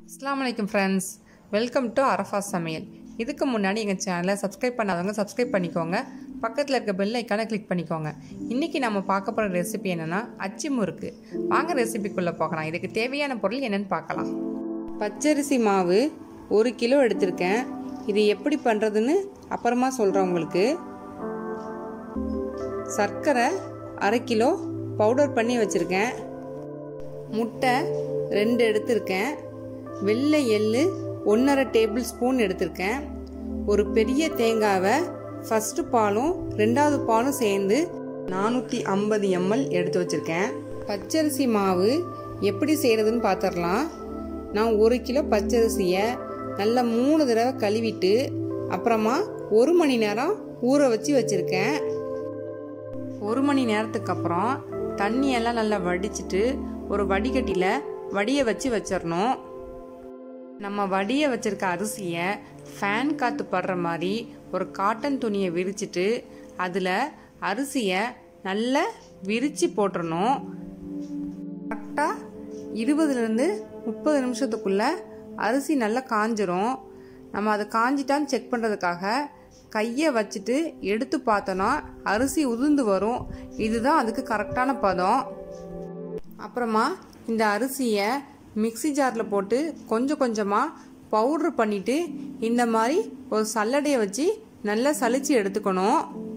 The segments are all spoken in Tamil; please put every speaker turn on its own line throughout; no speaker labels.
அஸ்ஸலாமு அலைக்கும் ஃப்ரெண்ட்ஸ் வெல்கம் டு அரஃபா சமையல் இதுக்கு முன்னாடி எங்கள் சேனலை சப்ஸ்கிரைப் பண்ணாதவங்க சப்ஸ்கிரைப் பண்ணிக்கோங்க பக்கத்தில் இருக்க பெல் ஐக்கானை கிளிக் பண்ணிக்கோங்க இன்றைக்கி நம்ம பார்க்க போகிற ரெசிபி என்னென்னா அச்சி முறுக்கு வாங்க ரெசிபிக்குள்ளே போகலாம் இதுக்கு தேவையான பொருள் என்னென்னு பார்க்கலாம் பச்சரிசி மாவு ஒரு கிலோ எடுத்திருக்கேன் இது எப்படி பண்ணுறதுன்னு அப்புறமா சொல்கிறேன் உங்களுக்கு சர்க்கரை அரை கிலோ பவுடர் பண்ணி வச்சுருக்கேன் முட்டை ரெண்டு எடுத்திருக்கேன் வெள்ளை எள்ளு ஒன்றரை டேபிள் ஸ்பூன் எடுத்திருக்கேன் ஒரு பெரிய தேங்காவை ஃபஸ்ட்டு பாலும் ரெண்டாவது பாலும் சேர்ந்து நானூற்றி ஐம்பது எம்எல் எடுத்து வச்சுருக்கேன் பச்சரிசி மாவு எப்படி செய்கிறதுன்னு பார்த்துடலாம் நான் ஒரு கிலோ பச்சரிசியை நல்லா மூணு தடவை கழுவிட்டு அப்புறமா ஒரு மணி நேரம் ஊற வச்சு வச்சுருக்கேன் ஒரு மணி நேரத்துக்கு அப்புறம் தண்ணியெல்லாம் நல்லா வடிச்சிட்டு ஒரு வடிகட்டியில் வடிய வச்சு வச்சிடணும் நம்ம வடிய வச்சிருக்க அரிசியை ஃபேன் காற்று படுற மாதிரி ஒரு காட்டன் துணியை விரிச்சிட்டு அதில் அரிசியை நல்லா விரித்து போட்டுறணும் கரெக்டாக இருபதுலேருந்து முப்பது நிமிஷத்துக்குள்ளே அரிசி நல்லா காஞ்சிரும் நம்ம அதை காஞ்சிட்டான்னு செக் பண்ணுறதுக்காக கையை வச்சுட்டு எடுத்து பார்த்தோன்னா அரிசி உதிர்ந்து வரும் இதுதான் அதுக்கு கரெக்டான பதம் அப்புறமா இந்த அரிசியை மிக்சி ஜாரில் போட்டு கொஞ்சம் கொஞ்சமாக பவுட்ரு பண்ணிவிட்டு இந்த மாதிரி ஒரு சல்லடையை வச்சு நல்லா சலிச்சு எடுத்துக்கணும்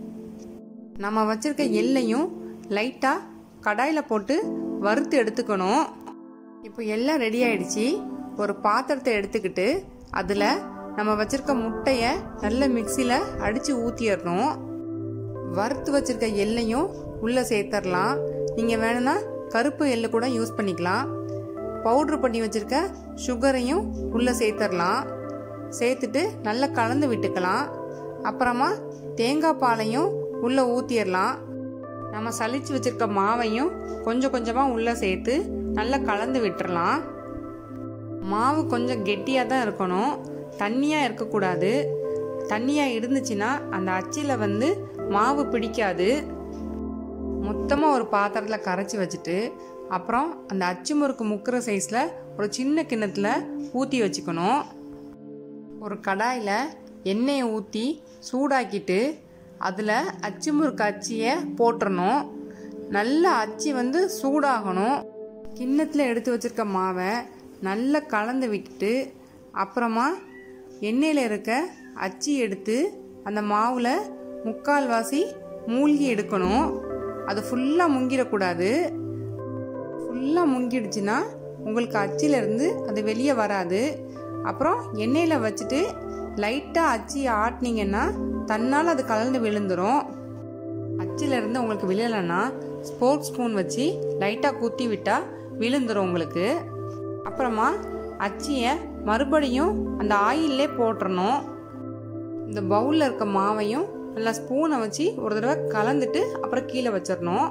நம்ம வச்சிருக்க எல்லையும் லைட்டாக கடாயில் போட்டு வறுத்து எடுத்துக்கணும் இப்போ எல்லாம் ரெடி ஆயிடுச்சு ஒரு பாத்திரத்தை எடுத்துக்கிட்டு அதில் நம்ம வச்சிருக்க முட்டையை நல்ல மிக்சியில் அடித்து ஊற்றிடணும் வறுத்து வச்சிருக்க எல்லையும் உள்ளே சேர்த்துடலாம் நீங்கள் வேணும்னா கருப்பு எள்ளு கூட யூஸ் பண்ணிக்கலாம் பவுட்ரு பண்ணி வச்சிருக்க சுகரையும் உள்ளே சேர்த்துடலாம் சேர்த்துட்டு நல்லா கலந்து விட்டுக்கலாம் அப்புறமா தேங்காய் பாலையும் உள்ளே ஊற்றிடலாம் நம்ம சலிச்சு வச்சிருக்க மாவையும் கொஞ்சம் கொஞ்சமாக உள்ளே சேர்த்து நல்லா கலந்து விட்டுறலாம் மாவு கொஞ்சம் கெட்டியாக தான் இருக்கணும் தண்ணியாக இருக்கக்கூடாது தண்ணியாக இருந்துச்சுன்னா அந்த அச்சில் வந்து மாவு பிடிக்காது மொத்தமாக ஒரு பாத்திரத்தில் கரைச்சி வச்சுட்டு அப்புறம் அந்த அச்சு முறுக்கு முக்கிற சைஸில் ஒரு சின்ன கிண்ணத்தில் ஊற்றி வச்சுக்கணும் ஒரு கடாயில் எண்ணெயை ஊற்றி சூடாக்கிட்டு அதில் அச்சு முறுக்கு அச்சியை போட்டுறணும் நல்ல அச்சி வந்து சூடாகணும் கிண்ணத்தில் எடுத்து வச்சிருக்க மாவை நல்லா கலந்து விட்டுட்டு அப்புறமா எண்ணெயில் இருக்க அச்சி எடுத்து அந்த மாவில் முக்கால்வாசி மூழ்கி எடுக்கணும் அது ஃபுல்லாக முங்கிடக்கூடாது ஃபுல்லாக முங்கிடுச்சுன்னா உங்களுக்கு அச்சிலேருந்து அது வெளியே வராது அப்புறம் எண்ணெயில் வச்சுட்டு லைட்டாக அச்சி ஆட்டினீங்கன்னா தன்னால் அது கலந்து விழுந்துடும் அச்சிலேருந்து உங்களுக்கு விழலைன்னா ஸ்போர்க் ஸ்பூன் வச்சு லைட்டாக குத்தி விட்டால் விழுந்துடும் உங்களுக்கு அப்புறமா அச்சியை மறுபடியும் அந்த ஆயிலே போட்டுறணும் இந்த பவுலில் இருக்க மாவையும் நல்லா ஸ்பூனை வச்சு ஒரு தடவை கலந்துட்டு அப்புறம் கீழே வச்சிடணும்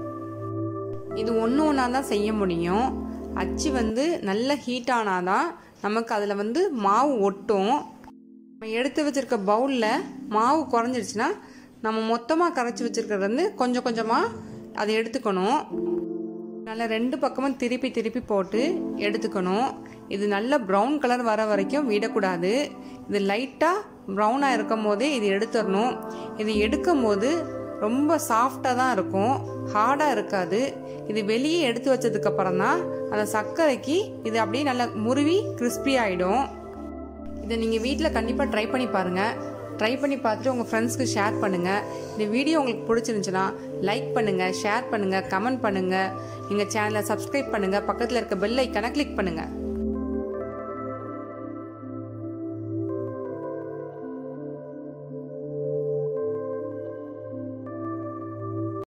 இது ஒன்று ஒன்றா தான் செய்ய முடியும் அச்சு வந்து நல்ல ஹீட் ஆனாதான் நமக்கு அதில் வந்து மாவு ஒட்டும் நம்ம எடுத்து வச்சிருக்க பவுலில் மாவு குறைஞ்சிருச்சுன்னா நம்ம மொத்தமாக கரைச்சி வச்சிருக்கிறது வந்து கொஞ்சம் கொஞ்சமாக அதை எடுத்துக்கணும் நல்லா ரெண்டு பக்கமும் திருப்பி திருப்பி போட்டு எடுத்துக்கணும் இது நல்ல ப்ரௌன் கலர் வர வரைக்கும் விடக்கூடாது இது லைட்டாக ப்ரௌனாக இருக்கும் போதே இது எடுத்துடணும் இது எடுக்கும் போது ரொம்ப சாஃப்டாக தான் இருக்கும் ஹார்டாக இருக்காது இது வெளியே எடுத்து வச்சதுக்கு அப்புறம் தான் அந்த சர்க்கரைக்கு இது அப்படியே நல்லா முருவி கிறிஸ்பி ஆகிடும் இதை நீங்கள் வீட்டில் கண்டிப்பாக ட்ரை பண்ணி பாருங்கள் ட்ரை பண்ணி பார்த்துட்டு உங்கள் ஃப்ரெண்ட்ஸ்க்கு ஷேர் பண்ணுங்கள் இந்த வீடியோ உங்களுக்கு பிடிச்சிருந்துச்சுன்னா லைக் பண்ணுங்கள் ஷேர் பண்ணுங்கள் கமெண்ட் பண்ணுங்கள் எங்கள் சேனலை சப்ஸ்கிரைப் பண்ணுங்கள் பக்கத்தில் இருக்க பெல் ஐக்கானை கிளிக் பண்ணுங்கள்